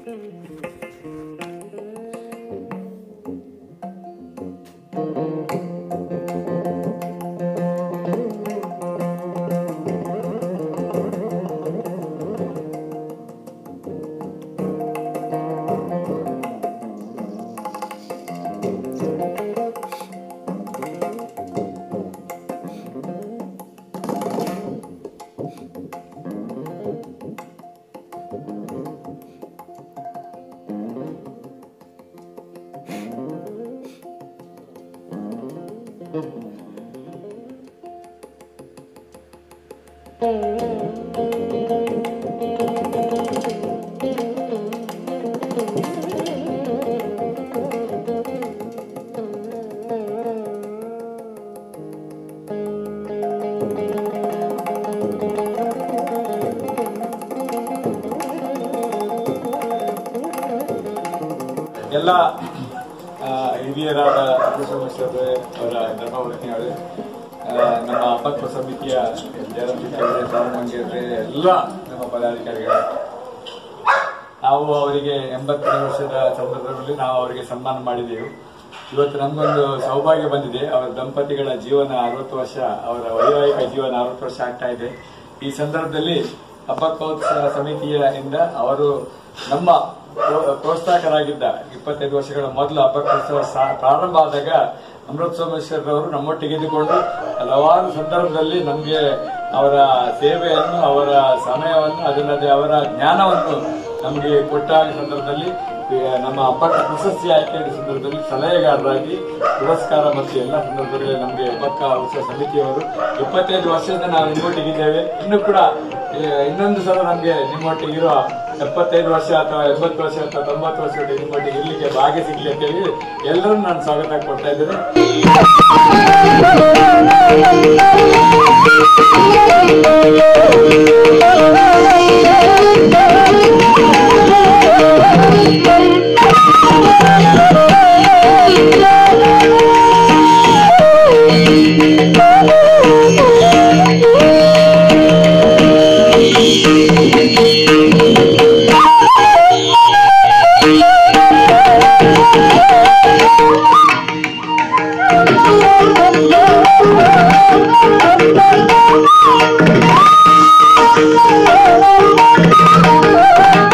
ಎಲ್ಲ ಆ, ಹಿರಿಯರಾದ ಕೃಷ್ಣೇಶ್ವರ ಅವರ ಧರ್ಮವರ್ತಿ ಅವರೇ ಆ, ನಮ್ಮ ಹಬ್ಬಕ್ಕ ಸಮಿತಿಯ ಜಯರಂತಿದ್ದಾರೆ ದಾವಣಗೆರೆ ಎಲ್ಲ ನಮ್ಮ ಪದಾಧಿಕಾರಿಗಳು ನಾವು ಅವರಿಗೆ ಎಂಬತ್ತನೇ ವರ್ಷದ ಸಂದರ್ಭದಲ್ಲಿ ನಾವು ಅವರಿಗೆ ಸನ್ಮಾನ ಮಾಡಿದೆವು ಇವತ್ತು ನಮಗೊಂದು ಸೌಭಾಗ್ಯ ಬಂದಿದೆ ಅವರ ದಂಪತಿಗಳ ಜೀವನ ಅರವತ್ತು ವರ್ಷ ಅವರ ವೈವಾಹಿಕ ಜೀವನ ಅರವತ್ತು ವರ್ಷ ಆಗ್ತಾ ಇದೆ ಈ ಸಂದರ್ಭದಲ್ಲಿ ಹಬ್ಬಕ್ಕೋತ್ಸವ ಸಮಿತಿಯಿಂದ ಅವರು ನಮ್ಮ ಪ್ರೋ- ಪ್ರೋತ್ಸಾಹಕರಾಗಿದ್ದ ಇಪ್ಪತ್ತೈದು ವರ್ಷಗಳ ಮೊದಲು ಹಬ್ಬಕ್ಕೋತ್ಸವ ಸಾ- ಪ್ರಾರಂಭ ಆದಾಗ ಅಮೃತ ಸೋಮೇಶ್ವರರವರು ನಮ್ಮೊಟ್ಟಿಗೆ ಇದ್ದುಕೊಂಡು ಹಲವಾರು ಸಂದರ್ಭದಲ್ಲಿ ನಮಗೆ ಅವರ ಸೇವೆಯನ್ನು ಅವರ ಸಮಯವನ್ನು ಅದಲ್ಲದೆ ಅವರ ಜ್ಞಾನವನ್ನು ನಮಗೆ ಕೊಟ್ಟ ಸಂದರ್ಭದಲ್ಲಿ ಈ ನಮ್ಮ ಹಬ್ಬಕ್ಕ ಪ್ರಶಸ್ತಿ ಆಯ್ಕೆ ಸಂದರ್ಭದಲ್ಲಿ ಸಲಹೆಗಾರರಾಗಿ ಪುರಸ್ಕಾರ ಮತ್ತು ಎಲ್ಲ ಸಂದರ್ಭದಲ್ಲಿ ನಮಗೆ ಹಬ್ಬಕ್ಕ ಉತ್ಸವ ಸಮಿತಿಯವರು ಇಪ್ಪತ್ತೈದು ವರ್ಷದಿಂದ ನಾವು ನಿಮ್ಮೊಟ್ಟಿಗಿದ್ದೇವೆ ಇನ್ನು ಕೂಡ ಈ ಇನ್ನೊಂದು ಸಲ ನಮಗೆ ನಿಮ್ಮೊಟ್ಟಿಗಿರುವ ಎಪ್ಪತ್ತೈದು ವರ್ಷ ಅಥವಾ ಎಂಬತ್ತು ವರ್ಷ ಅಥವಾ ತೊಂಬತ್ತು ವರ್ಷ ನಿಮ್ಮೊಟ್ಟಿಗೆ ಇರ್ಲಿಕ್ಕೆ ಭಾಗ್ಯ ಸಿಗ್ಲಿ ಅಂತ ಹೇಳಿ ಎಲ್ಲರನ್ನು ನಾನು ಸ್ವಾಗತ ಕೊಡ್ತಾ ಇದ್ದೇನೆ Thank you.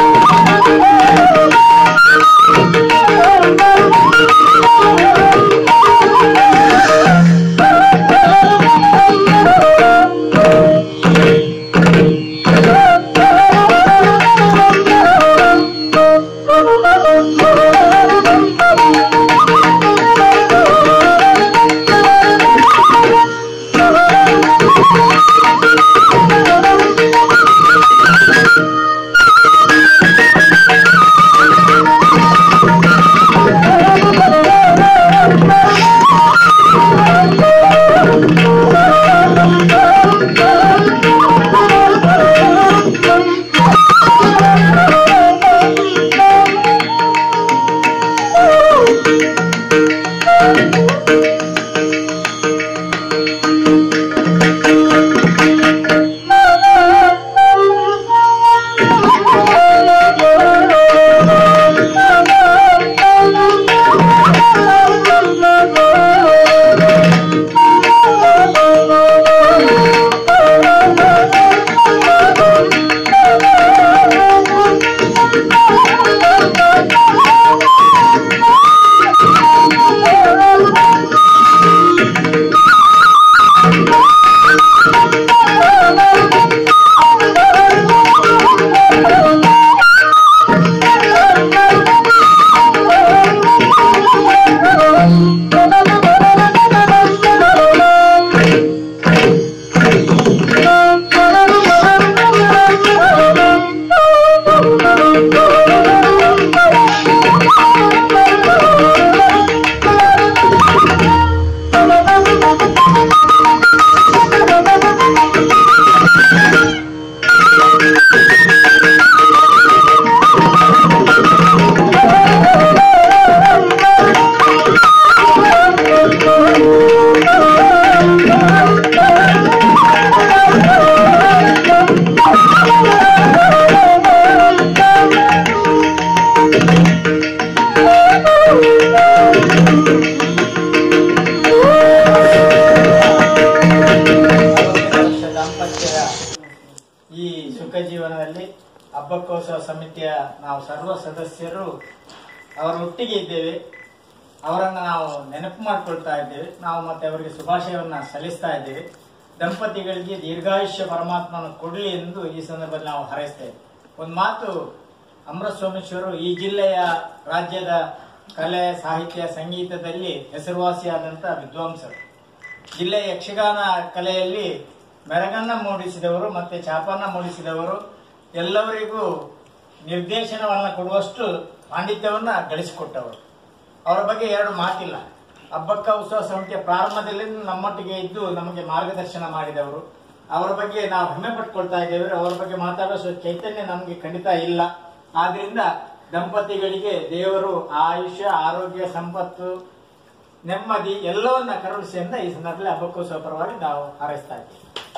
ಹಬ್ಬಕ್ಕೋತ್ಸವ ಸಮಿತಿಯ ನಾವು ಸರ್ವ ಸದಸ್ಯರು ಅವರ ಒಟ್ಟಿಗೆ ಇದ್ದೇವೆ ಅವರನ್ನು ನಾವು ನೆನಪು ಮಾಡಿಕೊಳ್ತಾ ಇದ್ದೇವೆ ನಾವು ಮತ್ತೆ ಅವರಿಗೆ ಶುಭಾಶಯವನ್ನ ಸಲ್ಲಿಸ್ತಾ ಇದ್ದೇವೆ ದಂಪತಿಗಳಿಗೆ ದೀರ್ಘಾಯುಷ್ಯ ಪರಮಾತ್ಮನ ಕೊಡಲಿ ಎಂದು ಈ ಸಂದರ್ಭದಲ್ಲಿ ನಾವು ಹಾರೈಸ್ತೇವೆ ಒಂದು ಮಾತು ಅಮೃತ ಸೋಮೇಶ್ವರು ಈ ಜಿಲ್ಲೆಯ ರಾಜ್ಯದ ಕಲೆ ಸಾಹಿತ್ಯ ಸಂಗೀತದಲ್ಲಿ ಹೆಸರುವಾಸಿಯಾದಂಥ ವಿದ್ವಾಂಸರು ಜಿಲ್ಲೆಯ ಯಕ್ಷಗಾನ ಕಲೆಯಲ್ಲಿ ಮೆರಗನ್ನ ಮೂಡಿಸಿದವರು ಮತ್ತೆ ಚಾಪನ್ನ ಮೂಡಿಸಿದವರು ಎಲ್ಲವರಿಗೂ ನಿರ್ದೇಶನವನ್ನ ಕೊಡುವಷ್ಟು ಪಾಂಡಿತ್ಯವನ್ನ ಗಳಿಸಿಕೊಟ್ಟವರು ಅವರ ಬಗ್ಗೆ ಎರಡು ಮಾತಿಲ್ಲ ಹಬ್ಬಕ್ಕ ಉತ್ಸವ ಸಮಿತಿಯ ಪ್ರಾರಂಭದಲ್ಲಿ ನಮ್ಮೊಟ್ಟಿಗೆ ಇದ್ದು ನಮಗೆ ಮಾರ್ಗದರ್ಶನ ಮಾಡಿದವರು ಅವರ ಬಗ್ಗೆ ನಾವು ಹೆಮ್ಮೆ ಪಟ್ಕೊಳ್ತಾ ಇದ್ದೇವೆ ಅವರ ಬಗ್ಗೆ ಮಾತಾಡೋ ಚೈತನ್ಯ ನಮಗೆ ಖಂಡಿತ ಇಲ್ಲ ಆದ್ರಿಂದ ದಂಪತಿಗಳಿಗೆ ದೇವರು ಆಯುಷ್ಯ ಆರೋಗ್ಯ ಸಂಪತ್ತು ನೆಮ್ಮದಿ ಎಲ್ಲವನ್ನ ಕರುಣಿಸಿ ಅಂತ ಈ ಸಂದರ್ಭದಲ್ಲಿ ಹಬ್ಬಕ್ಕೋತ್ಸವ ಪರವಾಗಿ ನಾವು ಹಾರೈಸ್ತಾ ಇದ್ದೇವೆ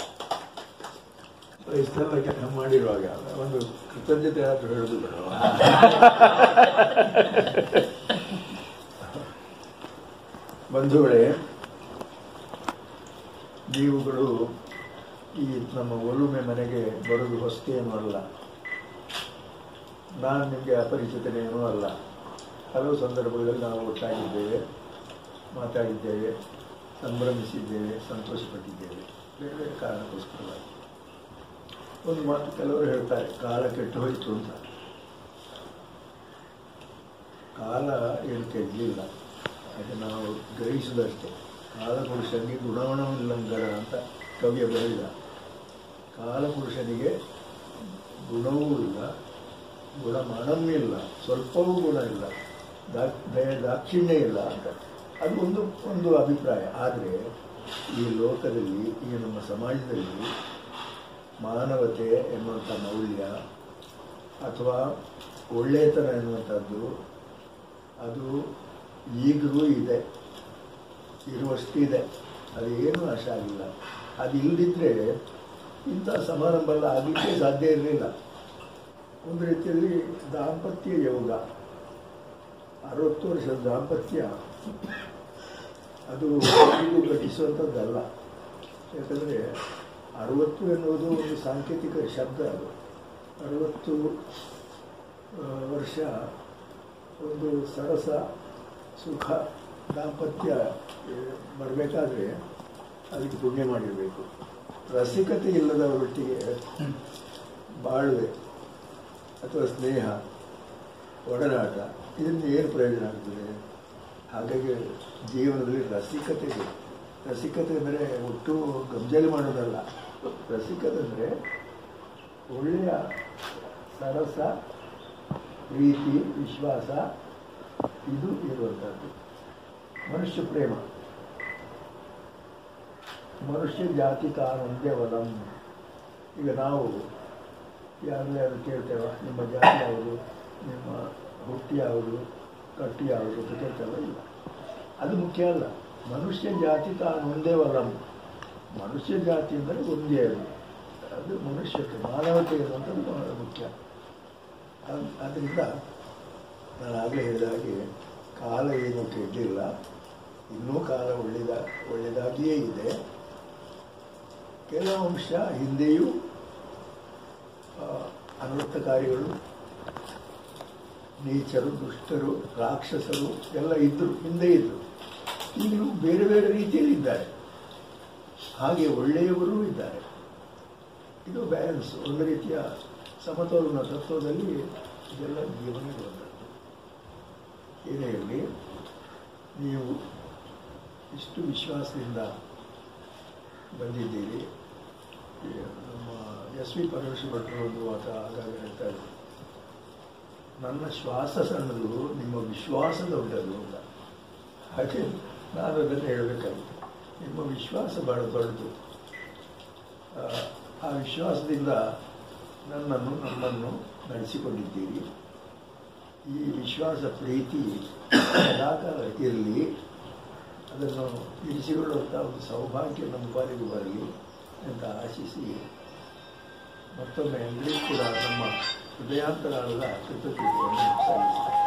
ಇಷ್ಟೆಲ್ಲ ಕೆಲಸ ಮಾಡಿರುವಾಗ ಒಂದು ಕೃತಜ್ಞತೆ ಆದ್ರೂ ಹೇಳುದು ಬೇಡವಾ? ಬಂಧುಗಳೇ ನೀವುಗಳು ಈ ನಮ್ಮ ಒಲುಮೆ ಮನೆಗೆ ಬರುವುದು ಹೊಸ್ತೇನೂ ಅಲ್ಲ ನಾನು ನಿಮಗೆ ಅಪರಿಚಿತನೇನೂ ಅಲ್ಲ ಹಲವು ಸಂದರ್ಭಗಳಲ್ಲಿ ನಾವು ಒಟ್ಟಾಗಿದ್ದೇವೆ ಮಾತಾಡಿದ್ದೇವೆ ಸಂಭ್ರಮಿಸಿದ್ದೇವೆ ಸಂತೋಷಪಟ್ಟಿದ್ದೇವೆ ಬೇರೆ ಬೇರೆ ಕಾರಣಕ್ಕೋಸ್ಕರವಾಗಿ ಒಂದು ಮಾತು ಕೆಲವರು ಹೇಳ್ತಾರೆ ಕಾಲ ಕೆಟ್ಟು ಹೋಯಿತು ಅಂತ ಕಾಲ ಏನು ಕೆಡಲಿಲ್ಲ ಅದು ನಾವು ಗ್ರಹಿಸುವುದಷ್ಟೇ ಕಾಲಪುರುಷನಿಗೆ ಗುಣವಣವಿಲ್ಲಂಗರ ಅಂತ ಕವಿಯ ಬರೆದ ಕಾಲಪುರುಷನಿಗೆ ಗುಣವೂ ಇಲ್ಲ ಗುಣಮಣವೂ ಇಲ್ಲ ಸ್ವಲ್ಪವೂ ಗುಣ ಇಲ್ಲ ದಾ- ದಯ ದಾಕ್ಷಿಣ್ಯ ಇಲ್ಲ ಅಂತ ಅದು ಒಂದು ಒಂದು ಅಭಿಪ್ರಾಯ ಆದರೆ ಈ ಲೋಕದಲ್ಲಿ ಈ ನಮ್ಮ ಸಮಾಜದಲ್ಲಿ ಮಾನವತೆ ಎನ್ನುವಂಥ ಮೌಲ್ಯ ಅಥವಾ ಒಳ್ಳೆಯತನ ಎನ್ನುವಂಥದ್ದು ಅದು ಈಗಲೂ ಇದೆ ಇರುವಷ್ಟಿದೆ ಅದೇನು ನಾಶ ಆಗಿಲ್ಲ ಅದು ಇಲ್ಲದಿದ್ದರೆ ಇಂಥ ಸಮಾರಂಭ ಎಲ್ಲ ಆಗಲಿಕ್ಕೆ ಸಾಧ್ಯ ಇರಲಿಲ್ಲ ಒಂದು ರೀತಿಯಲ್ಲಿ ದಾಂಪತ್ಯ ಯೋಗ ಅರವತ್ತು ವರ್ಷದ ದಾಂಪತ್ಯ ಅದು ಇದು ಘಟಿಸುವಂಥದ್ದಲ್ಲ ಯಾಕಂದರೆ ಅರವತ್ತು ಎನ್ನುವುದು ಒಂದು ಸಾಂಕೇತಿಕ ಶಬ್ದ ಅದು ಅರವತ್ತು ಆ, ವರ್ಷ ಒಂದು ಸರಸ ಸುಖ ದಾಂಪತ್ಯ ಬರಬೇಕಾದ್ರೆ ಅದಕ್ಕೆ ಪುಣ್ಯ ಮಾಡಿರಬೇಕು ರಸಿಕತೆ ಇಲ್ಲದವರೊಟ್ಟಿಗೆ ಬಾಳ್ವೆ ಅಥವಾ ಸ್ನೇಹ ಒಡನಾಟ ಇದರಿಂದ ಏನು ಪ್ರಯೋಜನ ಆಗ್ತದೆ ಹಾಗಾಗಿ ಜೀವನದಲ್ಲಿ ರಸಿಕತೆ ಬೇಕು ರಸಿಕತೆ ಅಂದರೆ ಒಟ್ಟು ಗಂಜಲಿ ಮಾಡೋದಲ್ಲ ರಸಿಕತೆ ಅಂದರೆ ಒಳ್ಳೆಯ ಸರಸ ಪ್ರೀತಿ ವಿಶ್ವಾಸ ಇದು ಇರುವಂಥದ್ದು ಮನುಷ್ಯ ಪ್ರೇಮ ಮನುಷ್ಯ ಜಾತಿ ತಾನೊಂದೇ ವಲಂ ಈಗ ನಾವು ಯಾರು ಯಾರು ಕೇಳ್ತೇವ ನಿಮ್ಮ ಜಾತಿ ಯಾವುದು ನಿಮ್ಮ ಹುಟ್ಟಿ ಯಾವುದು ಕಟ್ಟಿ ಯಾವುದು ಅಂತ ಕೇಳ್ತೇವ ಇಲ್ಲ ಅದು ಮುಖ್ಯ ಅಲ್ಲ ಮನುಷ್ಯ ಜಾತಿ ತಾನೊಂದೇ ವಲಂ ಮನುಷ್ಯ ಜಾತಿ ಅಂದರೆ ಒಂದೇ ಅದು ಅದು ಮನುಷ್ಯಕ್ಕೆ ಮಾನವತೆ ಎನ್ನುವಂಥದ್ದು ಬಹಳ ಮುಖ್ಯ ಅದ್- ಅದರಿಂದ ನಾನು ಆಗಲೇ ಹೇಳಿದ ಹಾಗೆ ಕಾಲ ಏನು ಕೆಡಲಿಲ್ಲ ಇನ್ನೂ ಕಾಲ ಒಳ್ಳೆದ ಒಳ್ಳೆಯದಾಗಿಯೇ ಇದೆ ಕೆಲವು ಅಂಶ ಹಿಂದೆಯೂ ಆ, ಅನರ್ಥಕಾರಿಗಳು ನೀಚರು ದುಷ್ಟರು ರಾಕ್ಷಸರು ಎಲ್ಲ ಇದ್ದರು ಹಿಂದೆ ಇದ್ದರು ಈಗಲೂ ಬೇರೆ ಬೇರೆ ರೀತಿಯಲ್ಲಿ ಇದ್ದಾರೆ ಹಾಗೆ ಒಳ್ಳೆಯವರೂ ಇದ್ದಾರೆ ಇದು ಬ್ಯಾಲೆನ್ಸ್ ಒಂದು ರೀತಿಯ ಸಮತೋಲನ ತತ್ವದಲ್ಲಿ ಇದೆಲ್ಲ ಜೀವನ ಇರುವಂಥದ್ದು ಏನೇ ಇರಲಿ ನೀವು ಇಷ್ಟು ವಿಶ್ವಾಸದಿಂದ ಬಂದಿದ್ದೀರಿ ಈ ನಮ್ಮ ಎಸ್ ವಿ ಪರಮೇಶ್ವರ ಭಟ್ರು ಒಂದು ಮಾತ ಆಗಾಗ ಹೇಳ್ತಾ ಇದ್ರು ನನ್ನ ಶ್ವಾಸ ಸಣ್ಣದು ನಿಮ್ಮ ವಿಶ್ವಾಸ ದೊಡ್ಡದು ಅಂತ ಹಾಗೆ ನಾನು ಅದನ್ನು ಹೇಳಬೇಕಾಗಿತ್ತು ನಿಮ್ಮ ವಿಶ್ವಾಸ ಬಹಳ ದೊಡ್ಡದು ಆ, ಆ ವಿಶ್ವಾಸದಿಂದ ನನ್ನನ್ನು ನಮ್ಮನ್ನು ನಡೆಸಿಕೊಂಡಿದ್ದೀರಿ ಈ ವಿಶ್ವಾಸ ಪ್ರೀತಿ ಸದಾಕಾಲ ಇರಲಿ ಅದನ್ನು ಇರಿಸಿಕೊಳ್ಳುವಂಥ ಒಂದು ಸೌಭಾಗ್ಯ ನಮ್ಮ ಪಾಲಿಗೆ ಬರಲಿ ಅಂತ ಆಶಿಸಿ ಮತ್ತೊಮ್ಮೆ ಎಲ್ಲರಿಗೂ ಕೂಡ ನಮ್ಮ ಹೃದಯಾಂತರಾಳದ ಕೃತಜ್ಞತೆಯನ್ನು ಸಲ್ಲಿಸ್ತೇನೆ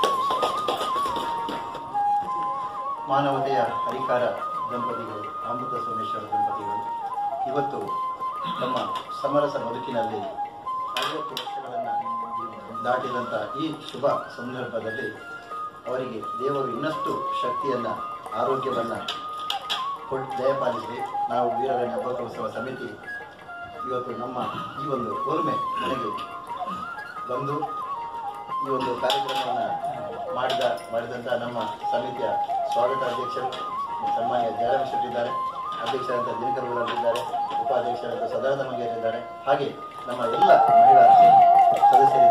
ಮಾನವತೆಯ ಹರಿಕಾರ ದಂಪತಿಗಳು ಅಮೃತ ಸೋಮೇಶ್ವರ ದಂಪತಿಗಳು ಇವತ್ತು ತಮ್ಮ ಸಮರಸ ಬದುಕಿನಲ್ಲಿ ಐವತ್ತು ವರ್ಷಗಳನ್ನು ದಾಟಿದಂಥ ಈ ಶುಭ ಸಂದರ್ಭದಲ್ಲಿ ಅವರಿಗೆ ದೇವರು ಇನ್ನಷ್ಟು ಶಕ್ತಿಯನ್ನು ಆರೋಗ್ಯವನ್ನು ಕೊಟ್ಟು ದಯಪಾಲಿಸಿ ನಾವು ವೀರಗಣ್ಯ ಹಬ್ಬಕೋತ್ಸವ ಸಮಿತಿ ಇವತ್ತು ನಮ್ಮ ಈ ಒಂದು ಕೋರ್ಮೆ ಮನೆಗೆ ಬಂದು ಈ ಒಂದು ಕಾರ್ಯಕ್ರಮವನ್ನು ಮಾಡಿದ ಮಾಡಿದಂಥ ನಮ್ಮ ಸಮಿತಿಯ ಸ್ವಾಗತ ಅಧ್ಯಕ್ಷರು ಸನ್ಮಾನ್ಯ ಜಯರಾಮ್ ಶೆಟ್ಟಿ ಇದ್ದಾರೆ ಅಧ್ಯಕ್ಷರಾದ ದಿನಕರ್ ಇದ್ದಾರೆ ಉಪಾಧ್ಯಕ್ಷರಾದ ಸದಾನಂದ ಮಂಗೇರಿದ್ದಾರೆ ಹಾಗೆ ನಮ್ಮ ಎಲ್ಲ ಮಹಿಳಾ ಸದಸ್ಯರಿಗೆ